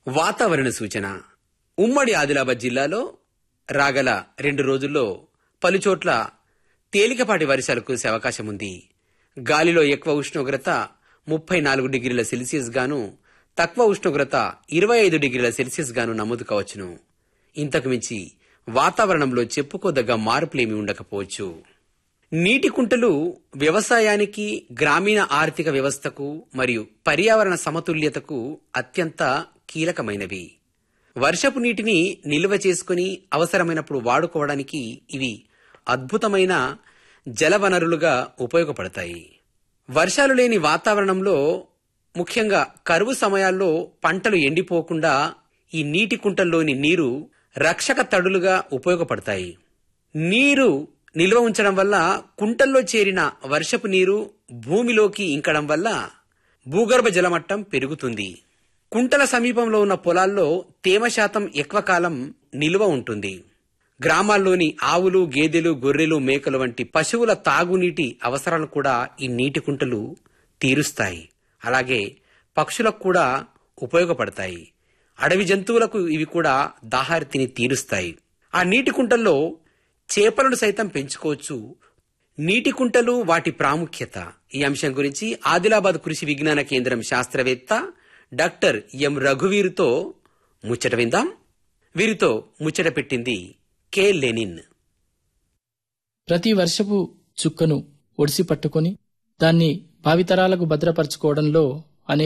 వాతావరణ సూచన ఉమ్మడి ఆదిలాబాద్ జిల్లాలో రాగల రెండు రోజుల్లో పలుచోట్ల తేలికపాటి వర్షాలు కురిసే అవకాశం ఉంది గాలిలో ఎక్కువ ఉష్ణోగ్రత ముప్పై నాలుగు డిగ్రీల సెల్సియస్ గాను తక్కువ ఉష్ణోగ్రత ఇరవై ఐదు డిగ్రీల సెల్సియస్ గాను నమోదు కావచ్చును ఇంతకు మించి వాతావరణంలో చెప్పుకోదగ్గ మార్పులేమీ ఉండకపోవచ్చు నీటి కుంటలు వ్యవసాయానికి గ్రామీణ ఆర్థిక వ్యవస్థకు మరియు పర్యావరణ సమతుల్యతకు అత్యంత కీలకమైనవి వర్షపు నీటిని నిల్వ చేసుకుని అవసరమైనప్పుడు వాడుకోవడానికి ఇవి అద్భుతమైన జలవనరులుగా ఉపయోగపడతాయి వర్షాలు లేని వాతావరణంలో ముఖ్యంగా కరువు సమయాల్లో పంటలు ఎండిపోకుండా ఈ నీటి కుంటల్లోని నీరు రక్షక తడులుగా ఉపయోగపడతాయి నీరు నిల్వ ఉంచడం వల్ల కుంటల్లో చేరిన వర్షపు నీరు భూమిలోకి ఇంకడం వల్ల భూగర్భ జలమట్టం పెరుగుతుంది కుంటల సమీపంలో ఉన్న పొలాల్లో తేమ శాతం ఎక్కువ కాలం నిల్వ ఉంటుంది గ్రామాల్లోని ఆవులు గేదెలు గొర్రెలు మేకలు వంటి పశువుల తాగునీటి అవసరాలు కూడా ఈ నీటి కుంటలు తీరుస్తాయి అలాగే పక్షులకు కూడా ఉపయోగపడతాయి అడవి జంతువులకు ఇవి కూడా దాహార్తిని తీరుస్తాయి ఆ నీటి కుంటల్లో చేపలను సైతం పెంచుకోవచ్చు నీటి కుంటలు వాటి ప్రాముఖ్యత ఈ అంశం గురించి ఆదిలాబాద్ కృషి విజ్ఞాన కేంద్రం శాస్త్రవేత్త డాక్టర్ ఎం రఘువీరుతో ముచ్చట విందాం వీరితో ముచ్చట పెట్టింది కె లెనిన్ ప్రతి వర్షపు చుక్కను ఒడిసి పట్టుకొని దాన్ని భావితరాలకు భద్రపరచుకోవడంలో